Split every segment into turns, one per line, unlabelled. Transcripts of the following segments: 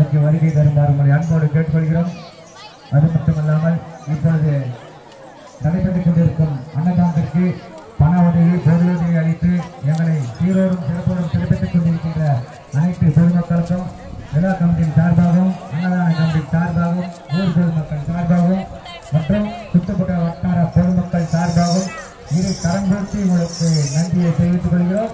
பள்ளிக்கு வருகை தருமாறு உங்களை அன்போடு கேட்டுக்கொள்கிறோம் அது மட்டுமல்லாமல் இப்பொழுது நடைபெற்றுக் கொண்டிருக்கும் அன்னதானத்திற்கு பண உதவி பொருளுதவி அளித்து எங்களை சீரோடும் சிறப்போடும் சிறப்பித்துக் கொண்டிருக்கின்ற அனைத்து பொதுமக்களுக்கும் விழா கமிட்டியின் சார்பாகவும் அன்னதான கமிட்டியின் சார்பாகவும் ஊர் பொதுமக்கள் சார்பாகவும் மற்றும் சுத்தப்பட்ட வட்டார பொதுமக்கள் சார்பாகவும் இரு கரம் கொடுத்து உங்களுக்கு நன்றியை தெரிவித்துக் கொள்கிறோம்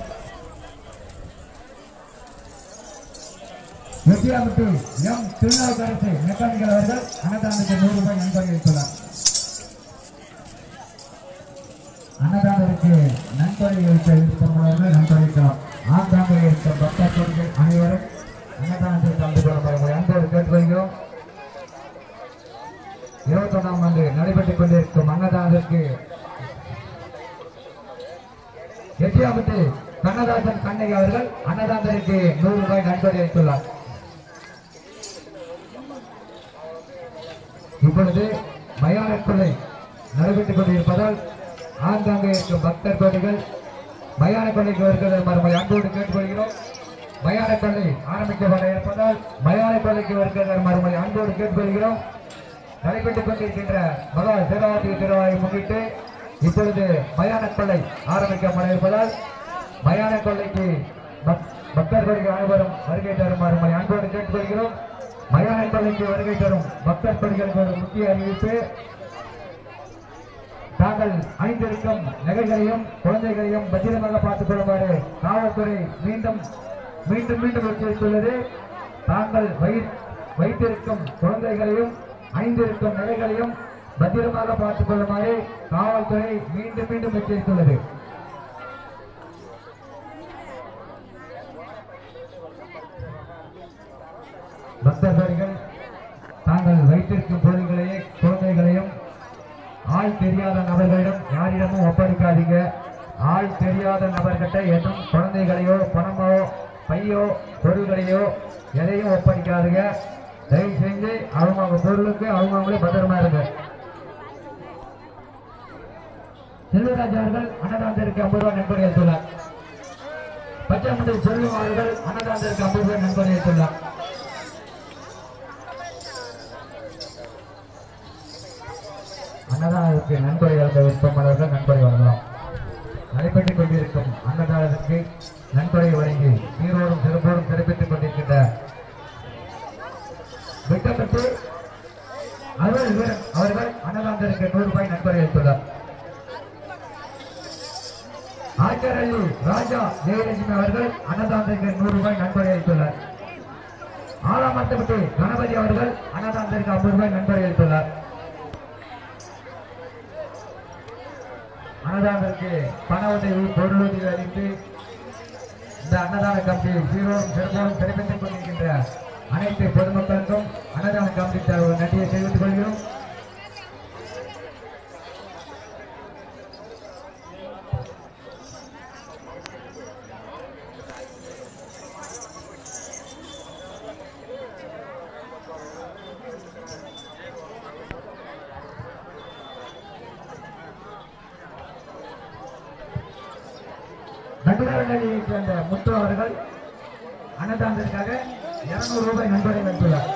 வெற்றியாமட்டு எம் திருநாவுக்கரசு மெக்கானிக்கல் அவர்கள் அன்னதானத்துக்கு நூறு ரூபாய் நன்கொடை அளித்துள்ளார் அன்னதானருக்கு நன்கொடை அளிக்க விருப்பமுள்ளவர்கள் நன்கொடைக்கலாம் ஆங்காங்கே இருக்க பக்தர் கோடிகள் அனைவரும் அன்னதானத்தில் கலந்து கொள்ளுமாறு அன்போடு கேட்டுக்கொள்கிறோம் இருபத்தொன்னாம் ஆண்டு நடைபெற்றுக் கொண்டிருக்கும் அன்னதானத்திற்கு எட்டியாபத்து கண்ணதாசன் கண்ணகி அவர்கள் அன்னதானத்திற்கு நூறு ரூபாய் நன்கொடை அளித்துள்ளார் இப்பொழுது மயான கொள்ளை நடைபெற்றுக் கொண்டிருப்பதால் ஆங்காங்கே இருக்கும் பக்தர் கோடிகள் மயான கொள்ளைக்கு வருகிறது மறுமொழி அன்போடு கேட்டுக்கொள்கிறோம் மயான கொள்ளை ஆரம்பிக்கப்பட இருப்பதால் மயான கொள்ளைக்கு வருகிறது மறுமொழி அன்போடு கேட்டுக்கொள்கிறோம் நடைபெற்றுக் கொண்டிருக்கின்ற மகா சிவராத்திரி திருவாயை முன்னிட்டு இப்பொழுது மயான கொள்ளை ஆரம்பிக்கப்பட இருப்பதால் மயான கொள்ளைக்கு பக்- பக்தர்களுக்கு அனைவரும் வருகை தருமாறு உங்களை அன்போடு கேட்டுக்கொள்கிறோம் மயான கொள்ளைக்கு வருகை தரும் பக்தர் கொடிகளுக்கு ஒரு முக்கிய அறிவிப்பு தாங்கள் அணிந்திருக்கும் நகைகளையும் குழந்தைகளையும் பத்திரமாக பார்த்துக் கொள்ளுமாறு காவல்துறை மீண்டும் மீண்டும் மீண்டும் எச்சரித்துள்ளது தாங்கள் வயி- வைத்திருக்கும் குழந்தைகளையும் அணிந்திருக்கும் நகைகளையும் பத்திரமாக பார்த்துக் கொள்ளுமாறு காவல்துறை மீண்டும் மீண்டும் எச்சரித்துள்ளது பக்தர்கள் தாங்கள் வைத்திருக்கும் பொருள்களையும் குழந்தைகளையும் ஆள் தெரியாத நபர்களிடம் யாரிடமும் ஒப்படைக்காதீங்க ஆள் தெரியாத நபர்கிட்ட எதுவும் குழந்தைகளையோ பணமோ பையோ பொருள்களையோ எதையும் ஒப்படைக்காதீங்க தயவு செஞ்சு அவங்க அவங்க பொருளுக்கு அவங்க அவங்களே பத்திரமா இருங்க செல்வராஜ் அவர்கள் அன்னதானத்திற்கு ஐம்பது ரூபாய் நன்கொடை அளித்துள்ளார் பச்சாமட்டி செல்வம் அவர்கள் அன்னதானத்திற்கு ஐம்பது ரூபாய் நன்கொடை அளித்துள்ளார் அன்னதானத்திற்கு நன்கொடை வழங்க விருப்பமானவர்கள் நன்கொடை வழங்கலாம் நடைபெற்றுக் கொண்டிருக்கும் அன்னதானத்திற்கு நன்கொடை வழங்கி சீரோடும் சிறப்போடும் சிறப்பித்துக் கொண்டிருக்கின்ற விட்டப்பட்டு அருள் வீரன் அவர்கள் அன்னதானத்திற்கு நூறு ரூபாய் நன்கொடை அளித்துள்ளார் ஆச்சாரல்லி ராஜா ஜெயலட்சுமி அவர்கள் அன்னதானத்திற்கு நூறு ரூபாய் நன்கொடை அளித்துள்ளார் ஆலாமத்தப்பட்டு கணபதி அவர்கள் அன்னதானத்திற்கு ஐம்பது ரூபாய் நன்கொடை அளித்துள்ளார் அன்னதானத்திற்கு பண உதவி பொருளுதவி அளித்து இந்த அன்னதான கமிட்டி சீரோடும் சிறப்போடும் சிறப்பித்துக் கொண்டிருக்கின்ற அனைத்து பொதுமக்களுக்கும் அன்னதான கமிட்டி சார்பாக நன்றியை தெரிவித்துக் கொள்கிறோம் நடுவர்களைச் சேர்ந்த முத்து அவர்கள் அன்னதானத்திற்காக இருநூறு ரூபாய் நன்கொடை வைத்துள்ளார்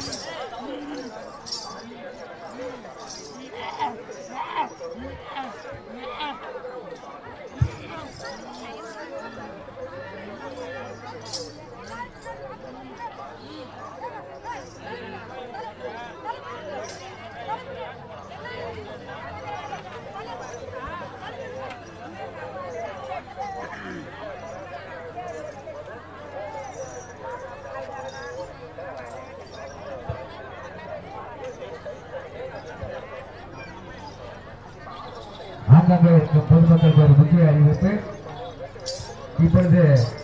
ஆங்காங்கே இருக்கும் பொதுமக்களுக்கு ஒரு முக்கிய அறிவிப்பு இப்பொழுது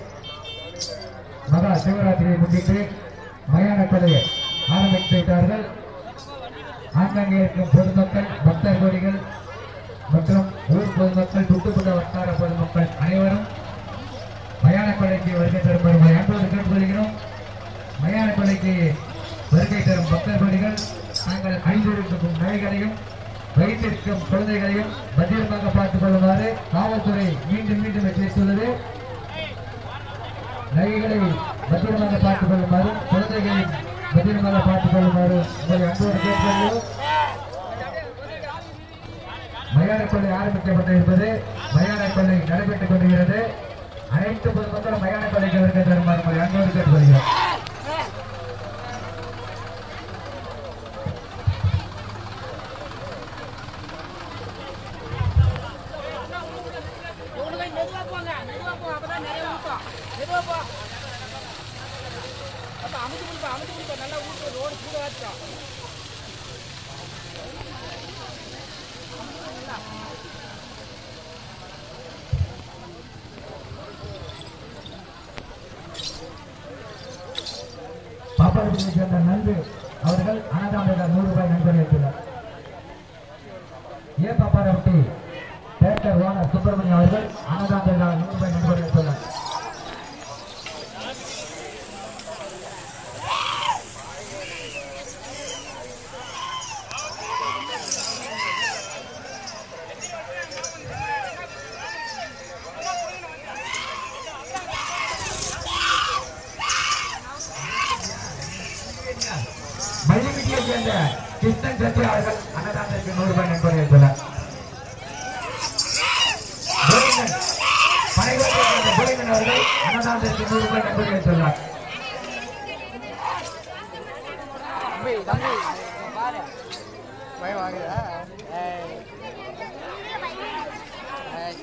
மகா சிவராத்திரியை முன்னிட்டு மயான கொலையை ஆரம்பித்து விட்டார்கள் ஆங்காங்கே இருக்கும் பொதுமக்கள் பக்தர் கோடிகள் மற்றும் ஊர் பொதுமக்கள் சுட்டுப்புற வட்டார பொதுமக்கள் அனைவரும் மயான கொலைக்கு வருகை தருமாறு அன்போடு கேட்டுக்கொள்கிறோம் மயான கொலைக்கு வருகை தரும் பக்தர் கோடிகள் தாங்கள் அணிந்திருக்கும் நகைகளையும் வைத்திருக்கும் குழந்தைகளையும் பத்திரமாக பார்த்துக் கொள்ளுமாறு காவல்துறை மீண்டும் மீண்டும் எச்சரித்துள்ளது நகைகளை பத்திரமாக பார்த்துக் கொள்ளுமாறும் குழந்தைகளின் பத்திரமாக பார்த்துக் கொள்ளுமாறு உங்களை அன்போடு கேட்கிறோம் மயான கொள்ளை ஆரம்பிக்கப்பட்டிருப்பது மயான கொள்ளை நடைபெற்றுக் கொண்டிருக்கிறது அனைத்து பொதுமக்களும் மயான கொள்ளைக்கு வருகை தருமாறு உங்களை அன்போடு கேட்டுக்கொள்கிறோம்
உங்களுக்கு மெதுவா போங்க மெதுவா போ அப்பதான் நிறைய ஊட்டும் மெதுவா போ அப்ப அமுத்து குடிப்பா அமுத்து குடிப்பா நல்லா ஊட்டு ரோடு கூட வச்சோம்
பாப்பாளத்தை சேர்ந்த நன்றி அவர்கள் அன்னதானத்தில் நூறு ரூபாய் நன்கொடை அளித்துள்ளார் ஏ பாப்பாரப்பட்டி தேட்டர் ஓனர் சுப்பிரமணியம் அவர்கள் அன்னதானத்தில் நூறு ரூபாய் நன்கொடை அளித்துள்ளார் மல்லிமிட்டியை சேர்ந்த கிருஷ்ணன் சத்யா அவர்கள் அன்னதானத்திற்கு நூறு ரூபாய் நன்கொடை அளித்துள்ளார் கோவிந்தன் பனைகோட்டை சேர்ந்த கோவிந்தன் அவர்கள் அன்னதானத்திற்கு நூறு ரூபாய் நன்கொடை அளித்துள்ளார்
தம்பி தம்பி பாரு பயம் வாங்குதா ஏய் ஏய்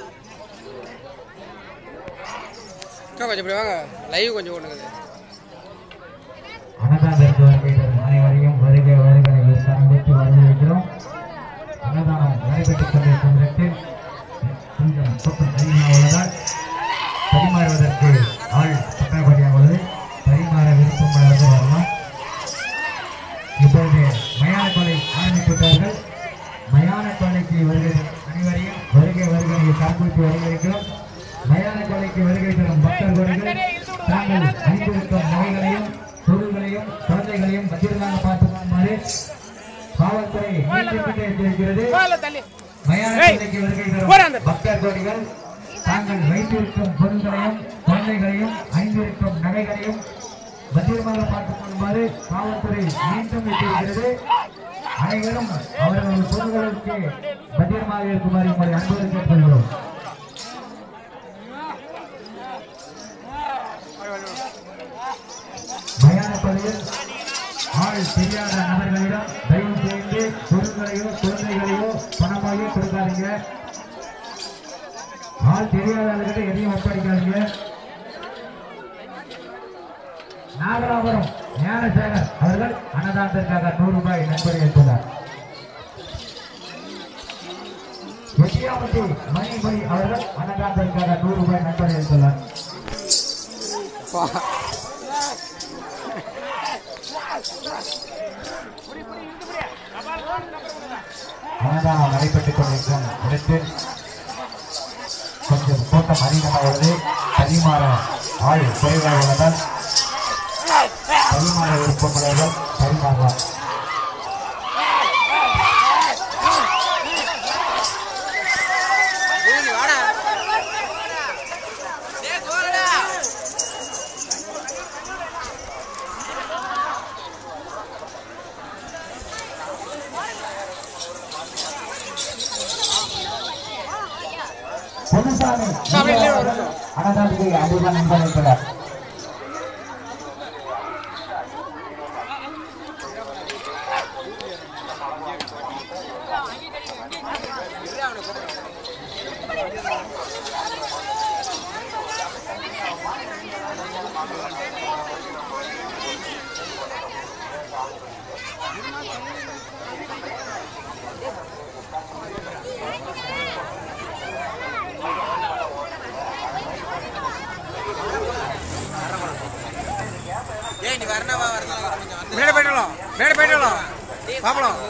கொஞ்சம் இப்படி வாங்க லைவ் கொஞ்சம் ஓடுங்குது
அன்னதானத்திற்கு வருகை தரும் அனைவரையும் வருகை வருகை சந்தித்து வரவேற்கிறோம் அன்னதானம் நடைபெற்றுக் கொண்டிருக்கும் இடத்தில் கொஞ்சம் கூட்டம் அதிகமாக உள்ளதால் பரிமாறுவதற்கு ஆள் பற்றாக்குறையாக உள்ளது பரிமாற விருப்பம் உள்ளவர்கள் வரலாம் இப்பொழுது மயான கொலை ஆரம்பித்துவிட்டார்கள் மயான கொலைக்கு வருகை தரும் அனைவரையும் வருகை வருகை காண்பித்து வரவேற்கிறோம் மயான கொலைக்கு வருகை தரும் பக்தர் கொடிகள் தாங்கள் அணிந்திருக்கும் நகைகளையும் பொருள்களையும் குழந்தைகளையும் பத்திரமாக பார்த்துக் கொள்ளுமாறு காவல்துறை நீட்டிப்பிட்டு எச்சரிக்கிறது
தள்ளி
மயான
ஏய்,
கொலைக்கு வருகை
போடா அந்த-
தரும் பக்தர் கொடிகள் தாங்கள் வைத்திருக்கும் பொருள்களையும் குழந்தைகளையும் அணிந்திருக்கும் நகைகளையும் பத்திரமாக பார்த்துக் கொள்ளுமாறு காவல்துறை மீண்டும் எச்சரிக்கிறது அனைவரும் அவர்கள் பொருள்களுக்கு பத்திரமாக இருக்குமாறு உங்களை அன்போடு கேட்டுக்கொள்கிறோம் மயான பகுதியில் ஆள் தெரியாத நபர்களிடம் தயவு செய்து பொருட்களையோ குழந்தைகளையோ பணமாகவோ கொடுக்காதீங்க ஆள் தெரியாதவர்கிட்ட எதையும் ஒப்படைக்காதீங்க நாகராபுரம் ஞானசேகர் அவர்கள் அன்னதானத்திற்காக நூறு ரூபாய் நன்கொடை அளித்துள்ளார் வெற்றியாமட்டி மணிமணி அவர்கள் அன்னதானத்திற்காக நூறு ரூபாய் நன்கொடை அளித்துள்ளார் அன்னதானம் நடைபெற்றுக் கொண்டிருக்கும் இடத்தில் கொஞ்சம் கூட்டம் அதிகமாக உள்ளது பரிமாற ஆள் குறைவாக உள்ளதால் பரிமாற விருப்பமுள்ளவர்கள் பரிமாறலாம்
பூமி வாடா டேய் கோரடா
பொன்னுசாமி
சாமி, இல்லையே ஒரு நிமிஷம்.
அன்னதானத்துக்கு அதிகமாக நன்கொடை அளித்துள்ளார்
ஏய் நீ வரணும் வா வரணும் மேடை போயிடலாம் மேடை போயிடலாம் பாப்பலாம்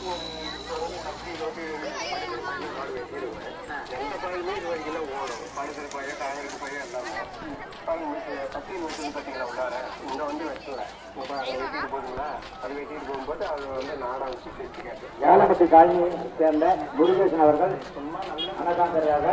எந்த பாயுமே இது வரைக்கும் ஓடும் பழுக்கிற பைய காங்கிரஸ் பைய எல்லாமே கத்தி நிறுத்துன்னு பார்த்தீங்களா உள்ளார இங்க வந்து வெட்டல இப்போ அதை வெட்டிட்டு போதுங்களா அது வெட்டிட்டு போகும்போது அது வந்து நாடா வச்சு தைச்சுக்காது
ஏலப்பட்டி காலனியை சேர்ந்த முருகேசன் அவர்கள் அனகாந்தரையாக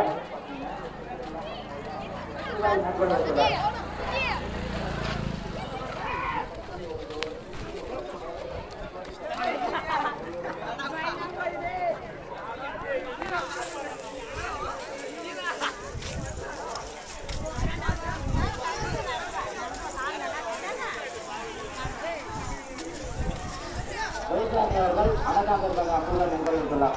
முருகேசன் அவர்கள் அனகாந்தரையாக அப்புறம் நண்பர்கள்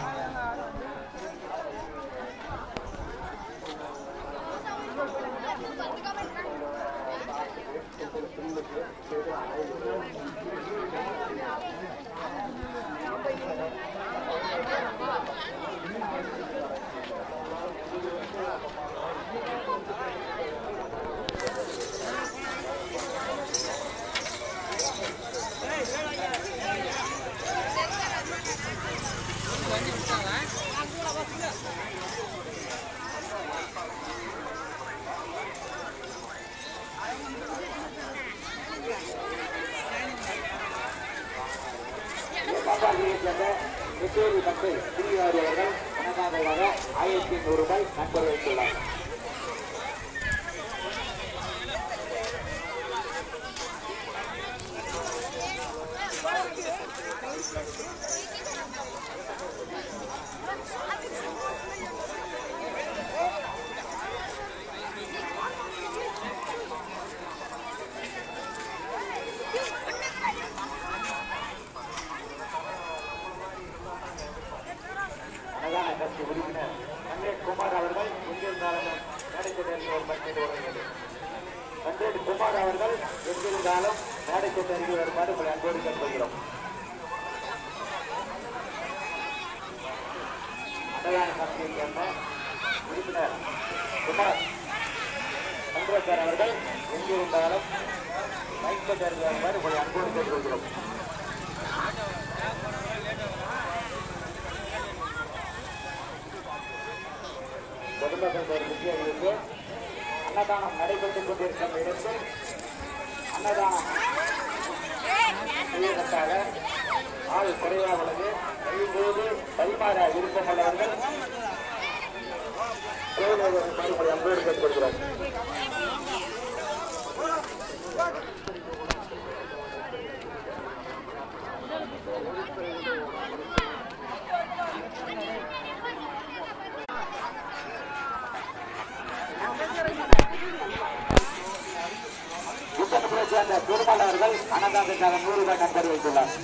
பாப்பாளியை சேர்ந்த முத்தூரி பத்து பிரிவாரி அவர்கள் அனகாந்தரையாக ஆயிரத்தி நூறு ரூபாய் நண்பர் வைத்துள்ளார் அன்னதான கட்சி உறுப்பினர் கண்டேட் குமார் அவர்கள் எங்கிருந்தாலும் மேடைக்கு ஒரு பட்டியல் வருகிறது கண்டேட் குமார் அவர்கள் எங்கிருந்தாலும் மேடைக்கு அருகே வருமாறு உங்களை அன்போடு கேட்டுக்கொள்கிறோம் அன்னதான கட்சியை சேர்ந்த உறுப்பினர் குமார் சந்திரசேகர் அவர்கள் எங்கிருந்தாலும் மைக்கு அருகே வருமாறு உங்களை அன்போடு கேட்டுக்கொள்கிறோம் பொதுமக்கள் ஒரு முக்கிய அறிவிப்பு அன்னதானம் நடைபெற்றுக் கொண்டிருக்கும் இடத்தில் அன்னதானம் செய்வதற்காக ஆள் குறைவாக உள்ளது தயவுபோது பரிமாற விருப்பமுள்ளவர்கள் கோவிலை மறுபடி அன்போடு கேட்டுக்கொள்கிறோம் குற்றத்தை சேர்ந்த பெருமாள் அவர்கள் அன்னதானத்திற்காக நூறு ரூபாய் நம்பர் வைத்துள்ளார்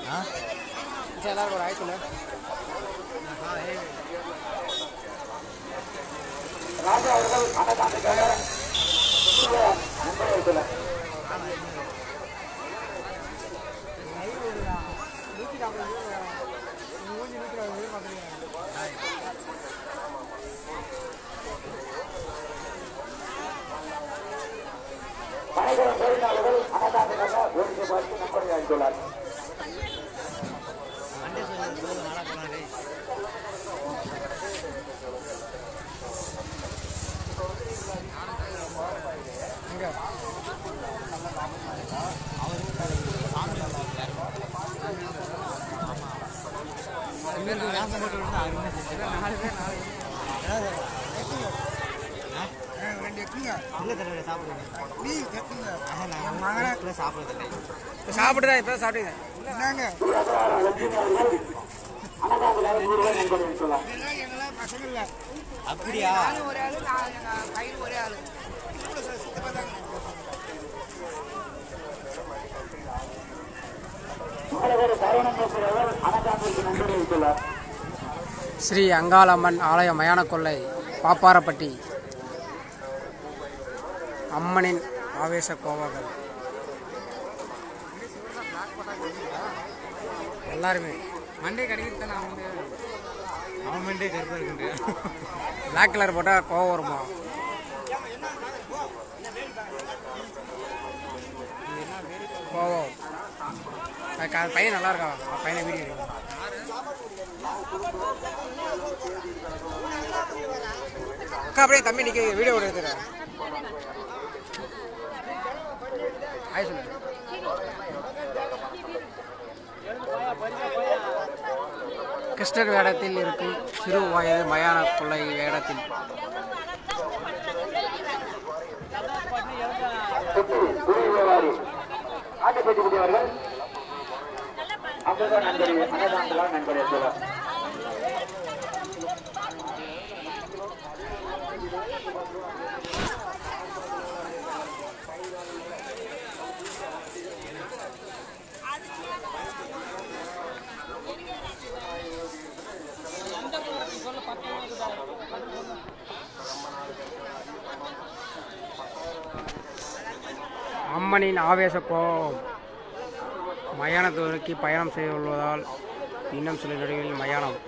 சரி எல்லாருக்கும் ஒரு ஆய் சொல்லு
ராஜா அவர்கள் அன்னதானத்துக்காக மும்பை வைக்கல பனைகுளம் கோரினாளர்கள் அன்னதானத்துக்காக ஒரு பார்த்து நம்பரை அளித்துள்ளார்
சாப்பிட்டு தான் இப்போ சாப்பிட்டீங்க
அன்னதானத்துக்காக நூறு ரூபாய் நன்கொடை அளித்துள்ளார்
அப்படியா
மாணவர் சரவணன் அவர்கள் அன்னதானத்திற்கு நன்கொடை அளித்துள்ளார்
ஸ்ரீ அங்காளம்மன் ஆலய மயான கொள்ளை பாப்பாரப்பட்டி அம்மனின் ஆவேச கோவங்கள் எல்லாருமே மண்டே கிடைக்கிறது தானே அவன் அவன் மண்டே கருப்பாக இருக்கு பிளாக் கலர் போட்டால் கோவம் வருமா கோவம் அதுக்கு அது பையன் நல்லா இருக்கா அந்த பையனை வீடியோ எடுக்கணும் அக்கா அப்படியே தம்பி நிக்க வீடியோ எடுத்துறேன் ஆய் சொல்லு கிருஷ்ணர் வேடத்தில் இருக்கும் சிறு வயது மயான கொள்ளை வேடத்தில்
சுற்றி குருவி வியாபாரி ஆட்டுப்பட்டி குடியவர்கள் அங்குதான் நன்கொடை அன்னதானத்துக்காக நன்கொடை அளித்துள்ளார்
அம்மனின் ஆவேச கோபம் மயானத்தை பயணம் செய்துள்ளதால் இன்னும் சில நொடிகளில் மயானம்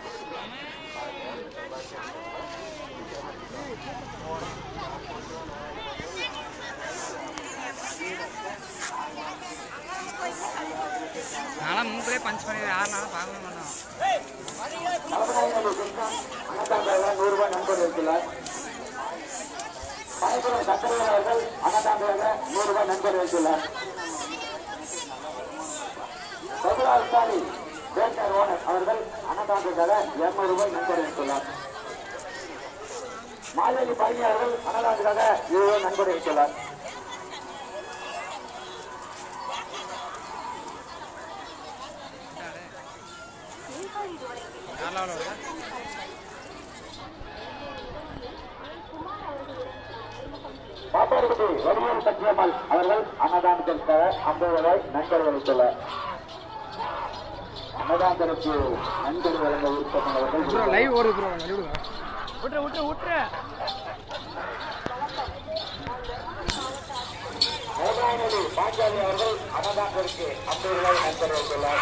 நானும் மூக்கிலே பஞ்ச் பண்ணி யாரு நானும் பார்க்க மாட்டோம்
நவநாயகனு கிருஷ்ணன் அன்னதானத்துக்காக நூறு ரூபாய் நன்கொடை அளித்துள்ளார் பனைக்குளம் சக்கரவர்த்தி அவர்கள் அன்னதானத்துக்காக நூறு ரூபாய் நன்கொடை அளித்துள்ளார் சகுலா விசாரி பேட்டர் ஓனர் அவர்கள் அன்னதானத்துக்காக இருநூறு ரூபாய் நன்கொடை அளித்துள்ளார் மாலதி பழனி அவர்கள் அன்னதானத்துக்காக இருபது ரூபாய் நன்கொடை அளித்துள்ளார் பாப்பாடுபட்டி வடிவேல் சத்யம்மாள் அவர்கள் அன்னதானத்திற்காக ஐம்பது ரூபாய் நன்கொடை அளித்துள்ளார் அன்னதானத்திற்கு நன்கொடை வழங்க விருப்பமானவர்கள்
லைவ் ஓடுது ப்ரோ விடுங்க விட்டுரு விட்டுரு விட்டுரு
வேதாயனதி பாஞ்சாலி அவர்கள் அன்னதானத்திற்கு ஐம்பது ரூபாய் நன்கொடை அளித்துள்ளார்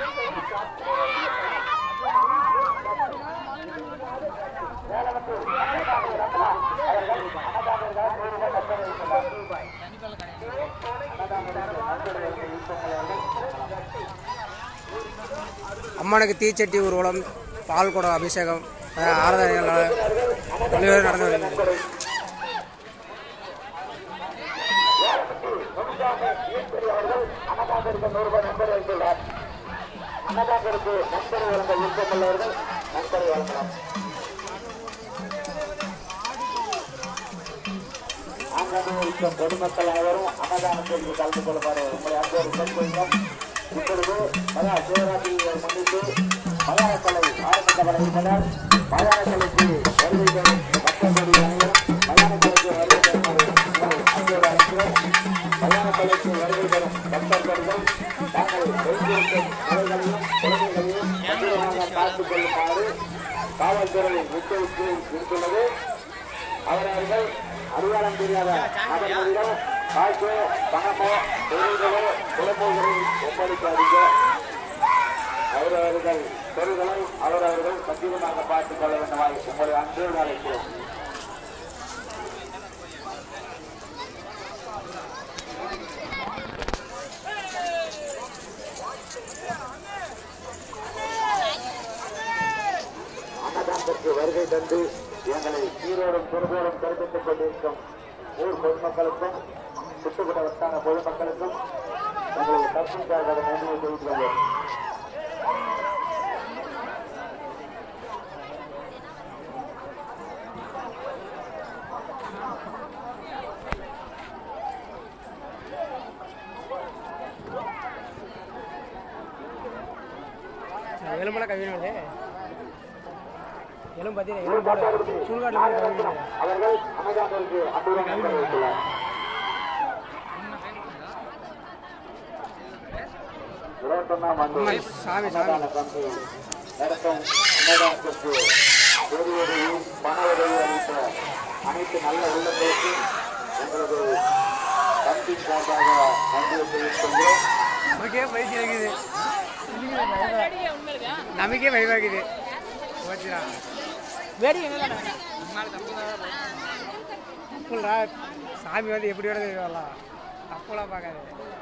வேலவத்தூர்
அம்மனுக்கு தீச்சட்டி ஊர்வலம் பால் குடம் அபிஷேகம் அஹ் ஆராதனைகள் நட- பல்வேறு நடந்து வருகிறது
அன்னதாசருக்கு நண்பர் வழங்க விருப்பமுள்ளவர்கள் நண்பரை வழங்கலாம் ஆங்காங்கே இருக்கும் பொதுமக்கள் அனைவரும் அன்னதானத்திற்கு கலந்து கொள்ளுமாறு உங்களை அன்போடு கேட்டுக்கொள்கிறோம் இப்பொழுது மகா சிவராத்திரியை முன்னிட்டு மலையாளக்கலை ஆரம்பிக்கப்பட இருப்பதால் மலையாளக்கலைக்கு வருகை தரும் மக்களுடைய அனைவரும் மலையாளக்கலைக்கு வருகை தருமாறு உங்களை அன்போடு அழைக்கிறோம் மலையாளக்கலைக்கு வருகை தரும் பக்தர்கள் தாங்கள் வைத்திருக்கும் நோய்களையும் குழந்தைகளையும் பத்திரமாக பார்த்துக் கொள்ளுமாறு காவல்துறை உத்தரவிட்டு இருந்துள்ளது அவரவர்கள் அடையாளம் தெரியாத நபர்களிடம் காசோ பணமோ தொழில்களோ குழந்தைகளை ஒப்படைக்காதீங்க அவரவர்கள் பொருள்களை அவரவர்கள் பத்திரமாக பார்த்துக் கொள்ள வேண்டுமாய் உங்களை அன்போடு அழைக்கிறோம் அன்னதானத்திற்கு வருகை தந்து எங்களை சீரோடும் திருவோடும் கருத்துக் கொண்டிருக்கும் ஊர் பொதுமக்களுக்கும் சுற்றுப்புற வட்டான பொதுமக்களுக்கும் எங்களுடைய தப்பிக்காக நன்றியை தெரிவித்துள்ளோம்
எலும்பெல்லாம் கவிழ்ந்து எலும்பு பார்த்தீங்கன்னா எலும்பு சுடுகாட்டில் போய் கவிழ்ந்து
அவர்கள் அன்னதானத்திற்கு அன்புடன் நன்றி வைத்துள்ளார் இருபத்தொன்னாம் ஆண்டு
உண்மை, சாமி சாமி
அன்னதான கம்பி நடத்தும் அன்னதானத்திற்கு பொது உதவி பண உதவி அளித்த அனைத்து நல்ல உள்ளங்களுக்கு எங்களது கம்பி சார்பாக நன்றியை தெரிவித்துள்ளோம்
நமக்கே பயிற்சி இருக்குது நமக்கே பயமாக்குது போச்சுடா தப்புடா சாமி வந்து எப்படி வேணா வரலாம் தப்புலாம் பார்க்காது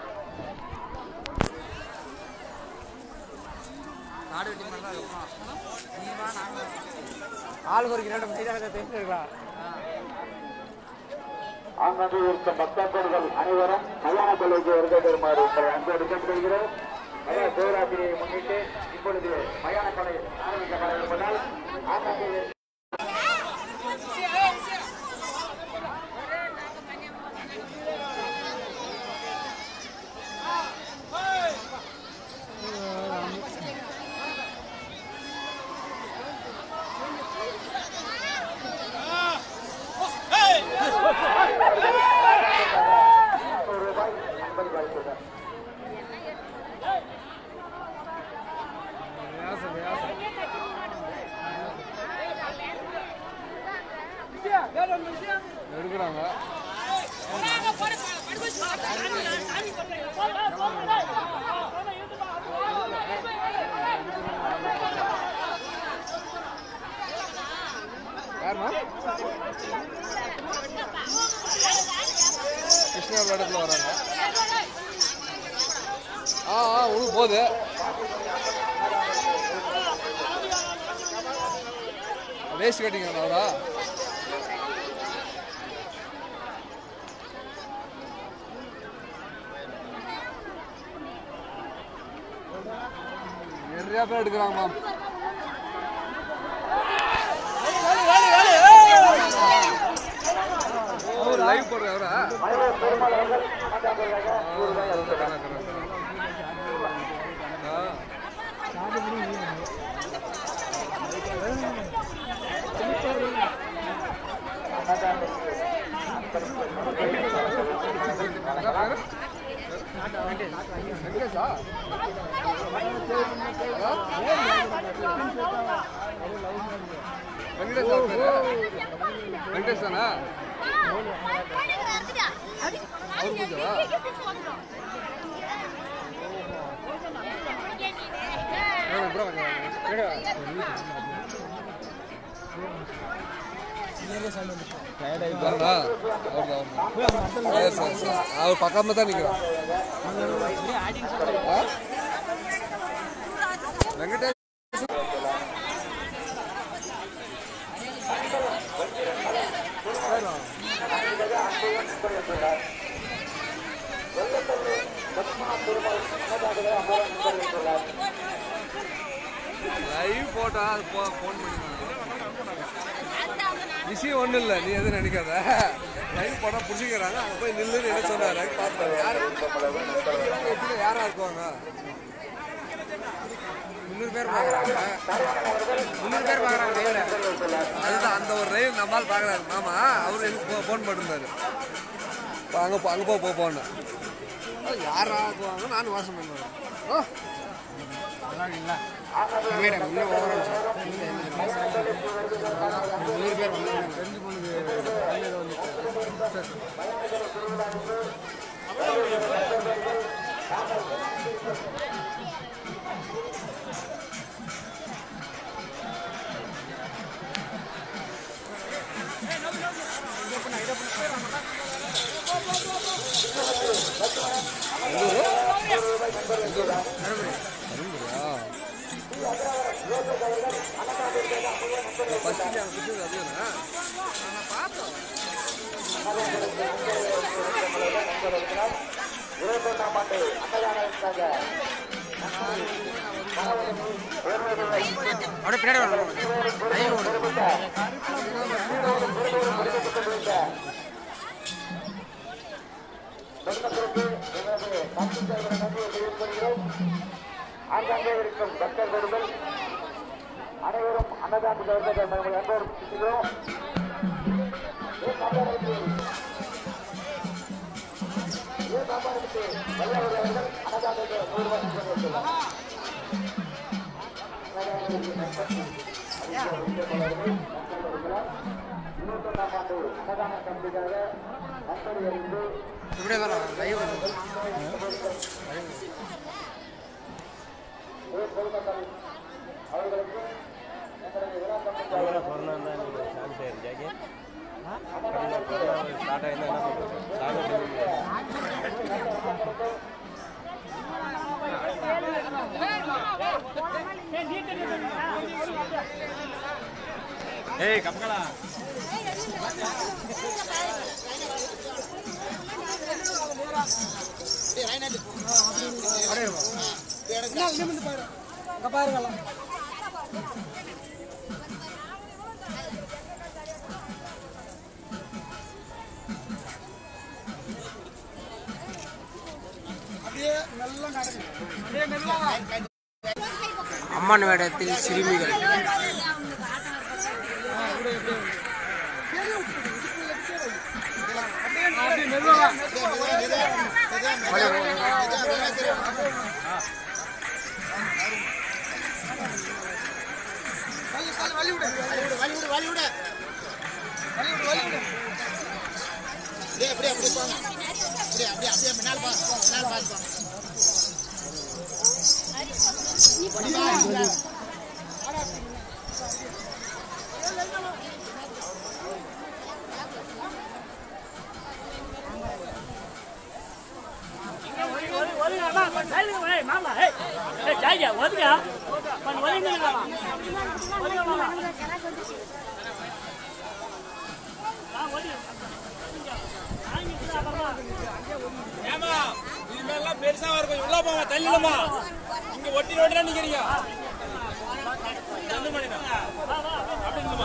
ஆளுக்கு ஒரு கிலோமீட்டர் மைதானத்தை தெரிஞ்சு இருக்கலாம்
ஆங்காங்கே இருக்கும் பக்தர்கள் அனைவரும் கல்யாண கொள்ளைக்கு வருகை தருமாறு உங்களை அன்போடு கேட்டுக்கொள்கிறோம் மகா சிவராத்திரியை முன்னிட்டு இப்பொழுது மயான கொலை ஆரம்பிக்கப்பட இருப்பதால் ஆங்காங்கே நூறு ரூபாய் ஐம்பது ரூபாய்
வியாசம் வியாசம் எடுக்கிறாங்க யாருமா கிருஷ்ணா இடத்துல வராங்க ஆ ஆ உனக்கு போகுது வேஸ்ட் கட்டிங்க அவரா நிறையா பேர் எடுக்கிறாங்கம்மா லைவ் போடுறவரா வெங்கடேஷா வெங்கடேஷா பேரு வெங்கடேஷ் தானா அவர் பூஜாவா ப்ரோ அவர் பக்கமாக தான் நிற்கிறோம் வெங்கடேஷ்
முன்கொண்டிருக்கிறார் வெள்ளத்தள்ளி பத்மா திருமல் அன்னதாகவே அமரம் முன்கொண்டிருக்கிறார்
லைவ் போட்டா அது போ ஃபோன் பண்ணி விஷயம் ஒன்றும் இல்லை நீ எதுவும் நினைக்காத லைவ் போட்டால் பிடிச்சிக்கிறாங்க அங்கே போய் நில்லுன்னு என்ன சொன்னார் பார்த்தாரு யார் எத்தனை யாராக இருக்குவாங்க
முந்நூறு பேர் பார்க்குறாங்க முந்நூறு பேர் பார்க்குறாங்க லைவ்ல
அதுதான் அந்த ஒரு லைவ் நம்மால் பார்க்குறாரு மாமா அவர் எனக்கு ஃபோன் பண்ணிருந்தாரு அங்கே போ அங்கே போ போ போன்னு அது யாரா இருக்குவாங்க நானும் வாசம் பண்ணுவேன் ஓ
மேடம் இன்னும் ஓவரா முந்நூறு பேர் வந்தாங்க
ஃபஸ்ட்டு அங்கே பிடிச்சது அதுதானே நான் பார்த்தேன்
இருபத்தொன்னாம் ஆண்டு அன்னதானத்திற்காக
அப்படியே பின்னாடி வரணும் லைவ் ஓடுது
பொதுமக்களுக்கு எங்களது காட்சி சேவர நன்றியை தெரிவித்துக் கொள்கிறோம் ஆங்காங்கே இருக்கும் பக்தர் பெருங்கள் அனைவரும் அன்னதான கவர்மெண்ட் நாங்கள் அன்போடு பேசுகிறோம் ஏன் சாப்பாடுக்கு ஏன் சாப்பாடுக்கு வல்லவர்கள் அன்னதானத்தை நூறு ரூபாய் கொடுத்துள்ளார் இருபத்தொன்னாம் ஆண்டு அன்னதான கமிட்டிக்காக நன்கொடை அறிந்து
இப்படியே தான் லைவ் வருது
பொதுமக்கள் அவர்களுக்கு எங்களுடைய விழா கமிட்டி
அம்மன் வேடத்தில் சிறுமிகள்
ஏமா இனிமேல்லாம் பெருசா இருக்கும் உள்ள போமா தள்ளிடுமா இங்க ஒட்டி ஒட்டி நிக்கிறீங்க ரெண்டு மணிதான் அப்படிங்கம்மா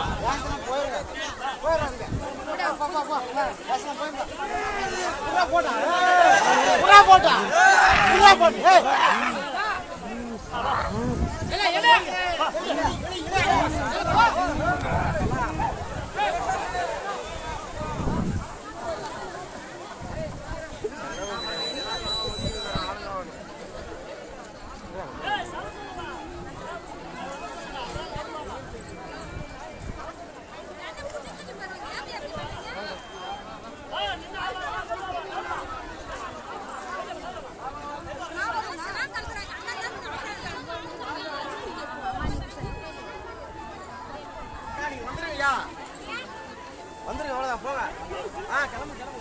வந்துருங்க அவ்வளவுதான் போங்க ஆ கிளம்பு கிளம்பு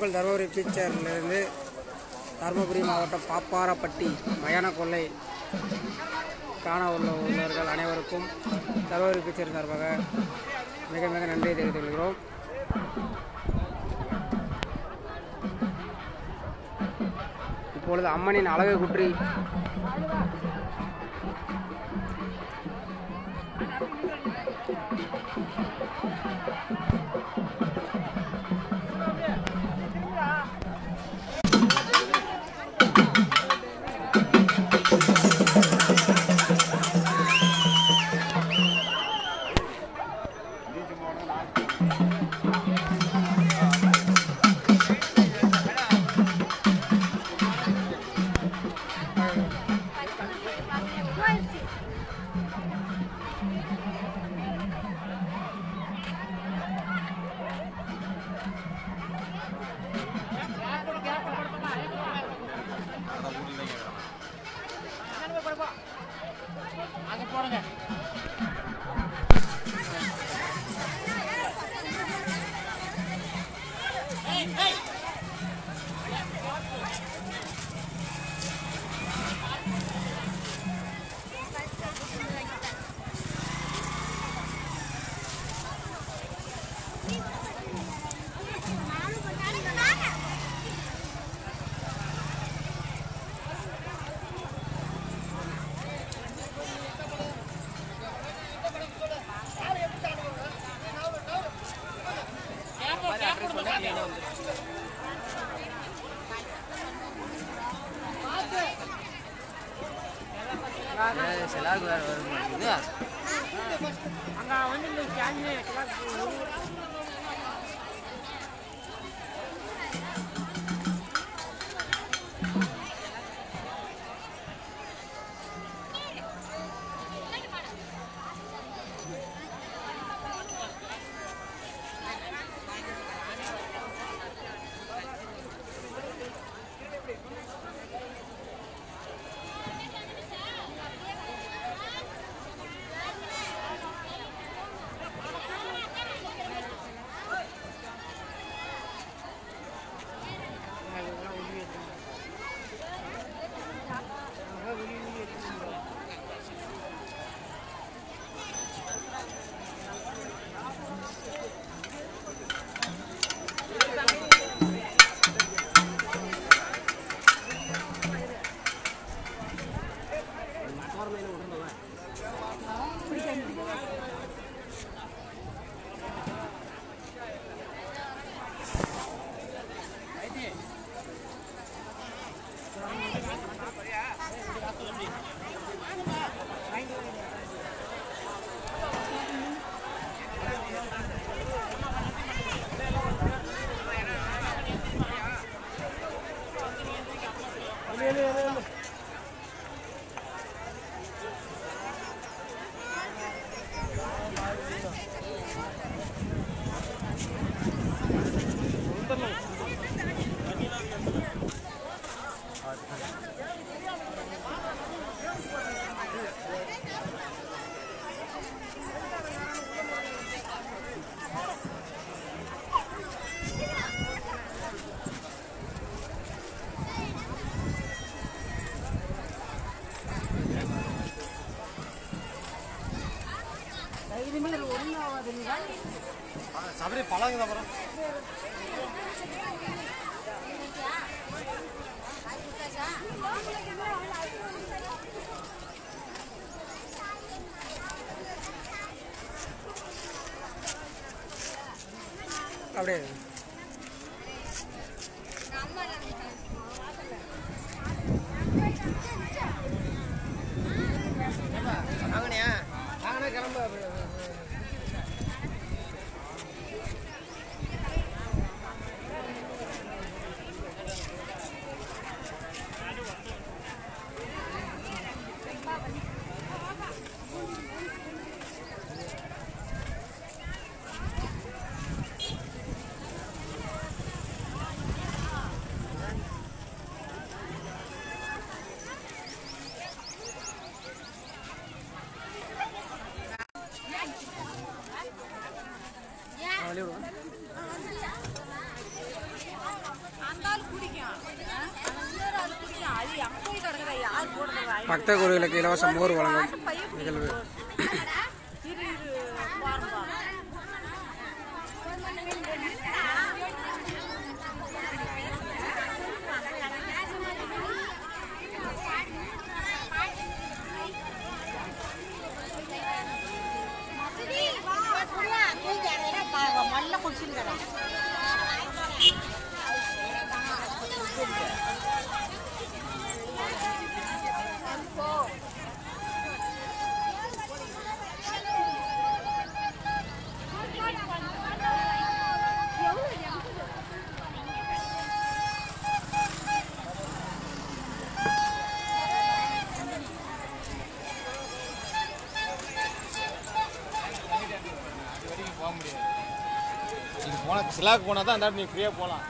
உங்கள் தருமபுரி பிக்சர்லேருந்து தருமபுரி மாவட்டம் பாப்பாரப்பட்டி மயான கொள்ளை காண உள்ள உள்ளவர்கள் அனைவருக்கும் தருமபுரி பிக்சர் சார்பாக மிக மிக நன்றியை தெரிவித்துக் கொள்கிறோம் இப்பொழுது அம்மனின் அழகு குற்றி செலாவுக்கு வேறு வர மாட்டேங்குது
சபரி பழகுது அப்புறம்
அப்படியே வாங்கினியா வாங்கினா கிளம்பு அப்படியே. பக்த கோடிகளுக்கு இலவச மோர் வழங்கும் நிகழ்வு
மல்ல குடிச்சிருக்கிறேன்
இது போனா சிலாக்கு போனா தான் அந்த நீ ஃப்ரீயா போலாம்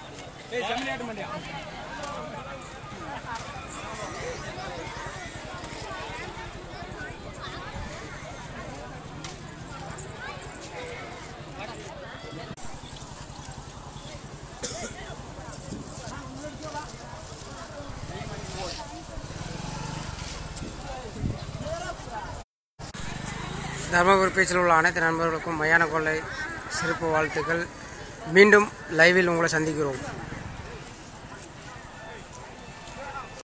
தர்மபுரி பேச்சில் உள்ள அனைத்து நண்பர்களுக்கும் மயான கொள்ளை சிறப்பு வாழ்த்துக்கள் மீண்டும் லைவில் உங்களை சந்திக்கிறோம்